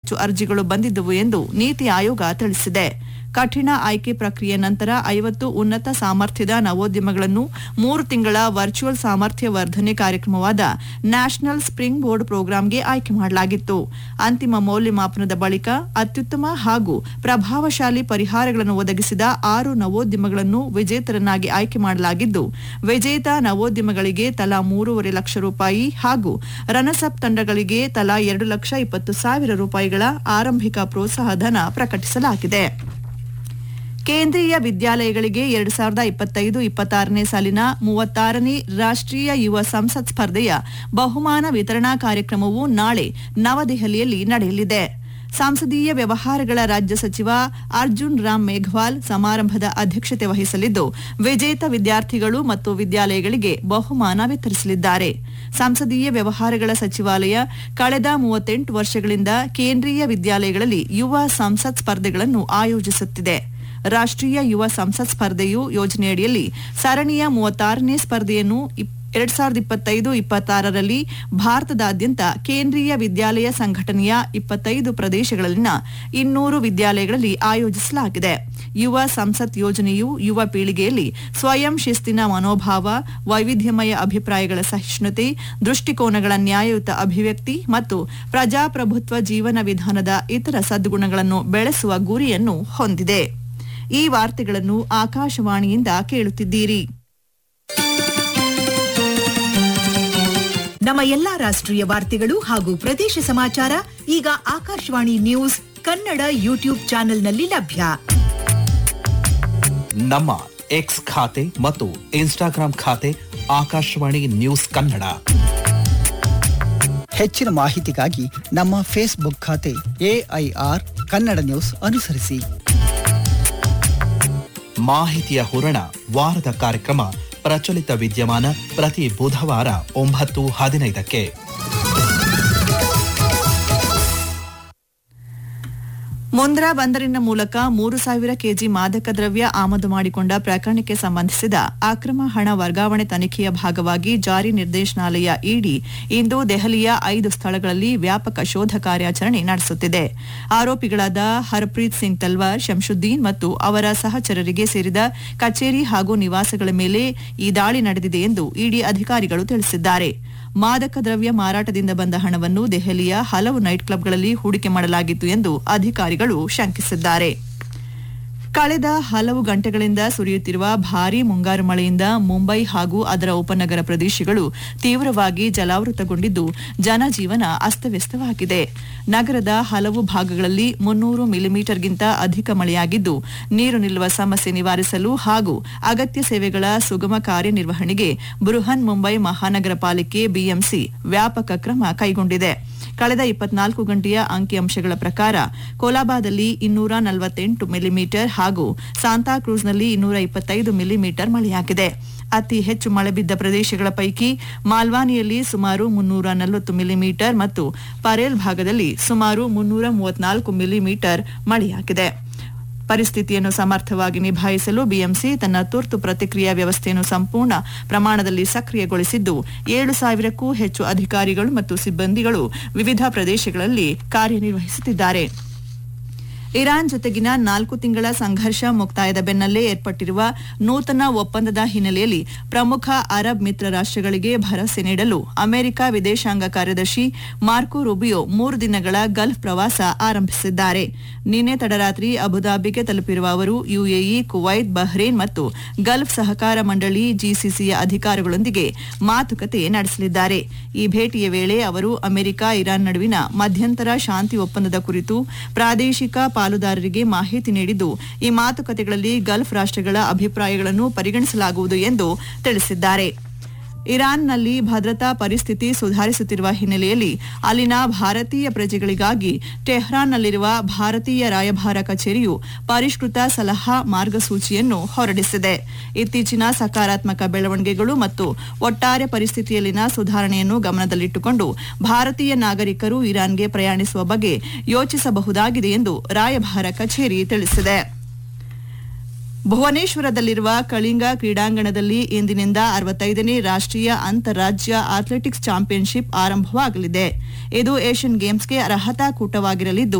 ಹೆಚ್ಚು ಅರ್ಜಿಗಳು ಬಂದಿದ್ದವು ಎಂದು ನೀತಿ ಆಯೋಗ ತಿಳಿಸಿದೆ ಕಠಿಣ ಆಯ್ಕೆ ಪ್ರಕ್ರಿಯೆ ನಂತರ ಐವತ್ತು ಉನ್ನತ ಸಾಮರ್ಥ್ಯದ ನವೋದ್ಯಮಗಳನ್ನು ಮೂರು ತಿಂಗಳ ವರ್ಚುವಲ್ ಸಾಮರ್ಥ್ಯ ವರ್ಧನೆ ಕಾರ್ಯಕ್ರಮವಾದ ನ್ಯಾಷನಲ್ ಸ್ಪ್ರಿಂಗ್ ಬೋರ್ಡ್ ಪ್ರೋಗ್ರಾಂಗೆ ಆಯ್ಕೆ ಮಾಡಲಾಗಿತ್ತು ಅಂತಿಮ ಮೌಲ್ಯಮಾಪನದ ಬಳಿಕ ಅತ್ಯುತ್ತಮ ಹಾಗೂ ಪ್ರಭಾವಶಾಲಿ ಪರಿಹಾರಗಳನ್ನು ಒದಗಿಸಿದ ಆರು ನವೋದ್ಯಮಗಳನ್ನು ವಿಜೇತರನ್ನಾಗಿ ಆಯ್ಕೆ ಮಾಡಲಾಗಿದ್ದು ವಿಜೇತ ನವೋದ್ಯಮಗಳಿಗೆ ತಲಾ ಮೂರುವರೆ ಲಕ್ಷ ರೂಪಾಯಿ ಹಾಗೂ ರನಸಪ್ ತಂಡಗಳಿಗೆ ತಲಾ ಎರಡು ಲಕ್ಷ ಇಪ್ಪತ್ತು ಸಾವಿರ ರೂಪಾಯಿಗಳ ಆರಂಭಿಕ ಪ್ರೋತ್ಸಾಹಧನ ಪ್ರಕಟಿಸಲಾಗಿದೆ ಕೇಂದ್ರೀಯ ವಿದ್ಯಾಲಯಗಳಿಗೆ ಎರಡು ಸಾವಿರದ ಇಪ್ಪತ್ತೈದು ಇಪ್ಪತ್ತಾರನೇ ಸಾಲಿನ ಮೂವತ್ತಾರನೇ ರಾಷ್ಟ್ರೀಯ ಯುವ ಸಂಸತ್ ಸ್ಪರ್ಧೆಯ ಬಹುಮಾನ ವಿತರಣಾ ಕಾರ್ಯಕ್ರಮವು ನಾಳೆ ನವದೆಹಲಿಯಲ್ಲಿ ನಡೆಯಲಿದೆ ಸಂಸದೀಯ ವ್ಯವಹಾರಗಳ ರಾಜ್ಯ ಸಚಿವ ಅರ್ಜುನ್ ರಾಮ್ ಮೇಘವಾಲ್ ಸಮಾರಂಭದ ಅಧ್ಯಕ್ಷತೆ ವಹಿಸಲಿದ್ದು ವಿಜೇತ ವಿದ್ಯಾರ್ಥಿಗಳು ಮತ್ತು ವಿದ್ಯಾಲಯಗಳಿಗೆ ಬಹುಮಾನ ವಿತರಿಸಲಿದ್ದಾರೆ ಸಂಸದೀಯ ವ್ಯವಹಾರಗಳ ಸಚಿವಾಲಯ ಕಳೆದ ಮೂವತ್ತೆಂಟು ವರ್ಷಗಳಿಂದ ಕೇಂದ್ರೀಯ ವಿದ್ಯಾಲಯಗಳಲ್ಲಿ ಯುವ ಸಂಸತ್ ಸ್ಪರ್ಧೆಗಳನ್ನು ಆಯೋಜಿಸುತ್ತಿದೆ ರಾಷ್ಟ್ರೀಯ ಯುವ ಸಂಸತ್ ಸ್ಪರ್ಧೆಯು ಯೋಜನೆಯಡಿಯಲ್ಲಿ ಸರಣಿಯ ಮೂವತ್ತಾರನೇ ಸ್ಪರ್ಧೆಯನ್ನು ಎರಡ್ ಸಾವಿರದ ಇಪ್ಪತ್ತೈದು ಇಪ್ಪತ್ತಾರರಲ್ಲಿ ಭಾರತದಾದ್ಯಂತ ಕೇಂದ್ರೀಯ ವಿದ್ಯಾಲಯ ಸಂಘಟನೆಯ ಇಪ್ಪತ್ತೈದು ಪ್ರದೇಶಗಳಲ್ಲಿನ ಇನ್ನೂರು ವಿದ್ಯಾಲಯಗಳಲ್ಲಿ ಆಯೋಜಿಸಲಾಗಿದೆ ಯುವ ಸಂಸತ್ ಯೋಜನೆಯು ಯುವ ಪೀಳಿಗೆಯಲ್ಲಿ ಸ್ವಯಂ ಶಿಸ್ತಿನ ಮನೋಭಾವ ವೈವಿಧ್ಯಮಯ ಅಭಿಪ್ರಾಯಗಳ ಸಹಿಷ್ಣುತೆ ದೃಷ್ಟಿಕೋನಗಳ ನ್ಯಾಯಯುತ ಅಭಿವ್ಯಕ್ತಿ ಮತ್ತು ಪ್ರಜಾಪ್ರಭುತ್ವ ಜೀವನ ವಿಧಾನದ ಇತರ ಸದ್ಗುಣಗಳನ್ನು ಬೆಳೆಸುವ ಗುರಿಯನ್ನು ಹೊಂದಿದೆ ಈ ವಾರ್ತೆಗಳನ್ನು ಆಕಾಶವಾಣಿಯಿಂದ ಕೇಳುತ್ತಿದ್ದೀರಿ ನಮ್ಮ ಎಲ್ಲಾ ರಾಷ್ಟ್ರೀಯ ವಾರ್ತೆಗಳು ಹಾಗೂ ಪ್ರದೇಶ ಸಮಾಚಾರ ಈಗ ಆಕಾಶವಾಣಿ ನ್ಯೂಸ್ ಕನ್ನಡ ಯೂಟ್ಯೂಬ್ ಚಾನೆಲ್ನಲ್ಲಿ ಲಭ್ಯ ನಮ್ಮ ಎಕ್ಸ್ ಖಾತೆ ಮತ್ತು ಇನ್ಸ್ಟಾಗ್ರಾಂ ಖಾತೆ ಆಕಾಶವಾಣಿ ನ್ಯೂಸ್ ಕನ್ನಡ ಹೆಚ್ಚಿನ ಮಾಹಿತಿಗಾಗಿ ನಮ್ಮ ಫೇಸ್ಬುಕ್ ಖಾತೆ ಎಐಆರ್ ಕನ್ನಡ ನ್ಯೂಸ್ ಅನುಸರಿಸಿ ಮಾಹಿತಿಯ ಹೂರಣ ವಾರದ ಕಾರ್ಯಕ್ರಮ ಪ್ರಚಲಿತ ವಿದ್ಯಮಾನ ಪ್ರತಿ ಬುಧವಾರ ಒಂಬತ್ತು ಹದಿನೈದಕ್ಕೆ ಮುಂದ್ರಾ ಬಂದರಿನ ಮೂಲಕ ಮೂರು ಸಾವಿರ ಕೆಜಿ ಮಾದಕ ದ್ರವ್ಯ ಆಮದು ಮಾಡಿಕೊಂಡ ಪ್ರಕರಣಕ್ಕೆ ಸಂಬಂಧಿಸಿದ ಅಕ್ರಮ ಹಣ ವರ್ಗಾವಣೆ ತನಿಖೆಯ ಭಾಗವಾಗಿ ಜಾರಿ ನಿರ್ದೇಶನಾಲಯ ಇಡಿ ಇಂದು ದೆಹಲಿಯ ಐದು ಸ್ಥಳಗಳಲ್ಲಿ ವ್ಯಾಪಕ ಶೋಧ ಕಾರ್ಯಾಚರಣೆ ನಡೆಸುತ್ತಿದೆ ಆರೋಪಿಗಳಾದ ಹರ್ಪ್ರೀತ್ ಸಿಂಗ್ ತಲ್ವಾರ್ ಶಂಶುದ್ದೀನ್ ಮತ್ತು ಅವರ ಸಹಚರರಿಗೆ ಸೇರಿದ ಕಚೇರಿ ಹಾಗೂ ನಿವಾಸಗಳ ಮೇಲೆ ಈ ದಾಳಿ ನಡೆದಿದೆ ಎಂದು ಇಡಿ ಅಧಿಕಾರಿಗಳು ತಿಳಿಸಿದ್ದಾರೆ ಮಾದಕ ದ್ರವ್ಯ ಮಾರಾಟದಿಂದ ಬಂದ ಹಣವನ್ನು ದೆಹಲಿಯ ಹಲವು ನೈಟ್ ಕ್ಲಬ್ಗಳಲ್ಲಿ ಹೂಡಿಕೆ ಮಾಡಲಾಗಿತ್ತು ಎಂದು ಅಧಿಕಾರಿಗಳು ಶಂಕಿಸಿದ್ದಾರೆ ಕಳೆದ ಹಲವು ಗಂಟೆಗಳಿಂದ ಸುರಿಯುತ್ತಿರುವ ಭಾರೀ ಮುಂಗಾರು ಮಳೆಯಿಂದ ಮುಂಬೈ ಹಾಗೂ ಅದರ ಉಪನಗರ ಪ್ರದೇಶಗಳು ತೀವ್ರವಾಗಿ ಜಲಾವೃತಗೊಂಡಿದ್ದು ಜನಜೀವನ ಅಸ್ತವ್ಯಸ್ತವಾಗಿದೆ ನಗರದ ಹಲವು ಭಾಗಗಳಲ್ಲಿ ಮುನ್ನೂರು ಮಿಲಿಮೀಟರ್ಗಿಂತ ಅಧಿಕ ಮಳೆಯಾಗಿದ್ದು ನೀರು ನಿಲ್ಲುವ ಸಮಸ್ಯೆ ನಿವಾರಿಸಲು ಹಾಗೂ ಅಗತ್ಯ ಸೇವೆಗಳ ಸುಗಮ ಕಾರ್ಯನಿರ್ವಹಣೆಗೆ ಬೃಹನ್ ಮುಂಬೈ ಮಹಾನಗರ ಪಾಲಿಕೆ ಬಿಎಂಸಿ ವ್ಯಾಪಕ ಕ್ರಮ ಕೈಗೊಂಡಿದೆ ಕಳೆದ ಇಪ್ಪತ್ನಾಲ್ಕು ಗಂಟೆಯ ಅಂಕಿಅಂಶಗಳ ಪ್ರಕಾರ ಕೋಲಾಬಾದಲ್ಲಿ ಇನ್ನೂರ ನಲವತ್ತೆಂಟು ಮಿಲಿಮೀಟರ್ ಹಾಗೂ ಸಾಂತಾಕ್ರೂಸ್ನಲ್ಲಿ ಇನ್ನೂರ ಇಪ್ಪತ್ತೈದು ಮಿಲಿಮೀಟರ್ ಮಳೆಯಾಗಿದೆ ಅತಿ ಹೆಚ್ಚು ಮಳೆ ಬಿದ್ದ ಪ್ರದೇಶಗಳ ಪೈಕಿ ಮಾಲ್ವಾನಿಯಲ್ಲಿ ಸುಮಾರು ಮುನ್ನೂರ ನಲವತ್ತು ಮಿಲಿಮೀಟರ್ ಮತ್ತು ಪರೇಲ್ ಭಾಗದಲ್ಲಿ ಸುಮಾರು ಮುನ್ನೂರ ಮೂವತ್ನಾಲ್ಕು ಮಿಲಿಮೀಟರ್ ಮಳೆಯಾಗಿದೆ ಪರಿಸ್ಥಿತಿಯನ್ನು ಸಮರ್ಥವಾಗಿ ನಿಭಾಯಿಸಲು ಬಿಎಂಸಿ ತನ್ನ ತುರ್ತು ಪ್ರತಿಕ್ರಿಯಾ ವ್ಯವಸ್ಥೆಯನ್ನು ಸಂಪೂರ್ಣ ಪ್ರಮಾಣದಲ್ಲಿ ಸಕ್ರಿಯಗೊಳಿಸಿದ್ದು ಏಳು ಸಾವಿರಕ್ಕೂ ಹೆಚ್ಚು ಅಧಿಕಾರಿಗಳು ಮತ್ತು ಸಿಬ್ಬಂದಿಗಳು ವಿವಿಧ ಪ್ರದೇಶಗಳಲ್ಲಿ ಕಾರ್ಯನಿರ್ವಹಿಸುತ್ತಿದ್ದಾರೆ ಇರಾನ್ ಜೊತೆಗಿನ ನಾಲ್ಕು ತಿಂಗಳ ಸಂಘರ್ಷ ಮುಕ್ತಾಯದ ಬೆನ್ನಲ್ಲೇ ಏರ್ಪಟ್ಟಿರುವ ನೂತನ ಒಪ್ಪಂದದ ಹಿನ್ನೆಲೆಯಲ್ಲಿ ಪ್ರಮುಖ ಅರಬ್ ಮಿತ್ರ ರಾಷ್ಟ್ರಗಳಿಗೆ ಭರವಸೆ ನೀಡಲು ಅಮೆರಿಕ ವಿದೇಶಾಂಗ ಕಾರ್ಯದರ್ಶಿ ಮಾರ್ಕೊ ರುಬಿಯೋ ಮೂರು ದಿನಗಳ ಗಲ್ಫ್ ಪ್ರವಾಸ ಆರಂಭಿಸಿದ್ದಾರೆ ನಿನ್ನೆ ತಡರಾತ್ರಿ ಅಬುದಾಬಿಗೆ ತಲುಪಿರುವ ಅವರು ಯುಎಇ ಕುವೈತ್ ಬಹ್ರೇನ್ ಮತ್ತು ಗಲ್ಫ್ ಸಹಕಾರ ಮಂಡಳಿ ಜಿಸಿಸಿಯ ಅಧಿಕಾರಿಗಳೊಂದಿಗೆ ಮಾತುಕತೆ ನಡೆಸಲಿದ್ದಾರೆ ಈ ಭೇಟಿಯ ವೇಳೆ ಅವರು ಅಮೆರಿಕ ಇರಾನ್ ನಡುವಿನ ಮಧ್ಯಂತರ ಶಾಂತಿ ಒಪ್ಪಂದದ ಕುರಿತು ಪ್ರಾದೇಶಿಕ ಪಾಲುದಾರರಿಗೆ ಮಾಹಿತಿ ನೀಡಿದ್ದು ಈ ಮಾತುಕತೆಗಳಲ್ಲಿ ಗಲ್ಫ್ ರಾಷ್ಟ್ರಗಳ ಅಭಿಪ್ರಾಯಗಳನ್ನು ಪರಿಗಣಿಸಲಾಗುವುದು ಎಂದು ತಿಳಿಸಿದ್ದಾರೆ ಇರಾನ್ನಲ್ಲಿ ಭದ್ರತಾ ಪರಿಸ್ಥಿತಿ ಸುಧಾರಿಸುತ್ತಿರುವ ಹಿನ್ನೆಲೆಯಲ್ಲಿ ಅಲ್ಲಿನ ಭಾರತೀಯ ಪ್ರಜೆಗಳಿಗಾಗಿ ಟೆಹ್ರಾನ್ನಲ್ಲಿರುವ ಭಾರತೀಯ ರಾಯಭಾರ ಕಚೇರಿಯು ಪರಿಷ್ಕೃತ ಸಲಹಾ ಮಾರ್ಗಸೂಚಿಯನ್ನು ಹೊರಡಿಸಿದೆ ಇತ್ತೀಚಿನ ಸಕಾರಾತ್ಮಕ ಬೆಳವಣಿಗೆಗಳು ಮತ್ತು ಒಟ್ಟಾರೆ ಪರಿಸ್ಥಿತಿಯಲ್ಲಿನ ಸುಧಾರಣೆಯನ್ನು ಗಮನದಲ್ಲಿಟ್ಟುಕೊಂಡು ಭಾರತೀಯ ನಾಗರಿಕರು ಇರಾನ್ಗೆ ಪ್ರಯಾಣಿಸುವ ಬಗ್ಗೆ ಯೋಚಿಸಬಹುದಾಗಿದೆ ಎಂದು ರಾಯಭಾರ ಕಚೇರಿ ತಿಳಿಸಿದೆ ಭುವನೇಶ್ವರದಲ್ಲಿರುವ ಕಳಿಂಗ ಕ್ರೀಡಾಂಗಣದಲ್ಲಿ ಇಂದಿನಿಂದ ಅರವತ್ತೈದನೇ ರಾಷ್ಟ್ರೀಯ ಅಂತಾರಾಜ್ಯ ಅಥ್ಲೆಟಿಕ್ಸ್ ಚಾಂಪಿಯನ್ಶಿಪ್ ಆರಂಭವಾಗಲಿದೆ ಇದು ಏಷ್ಯನ್ ಗೇಮ್ಸ್ಗೆ ಅರ್ಹತಾ ಕೂಟವಾಗಿರಲಿದ್ದು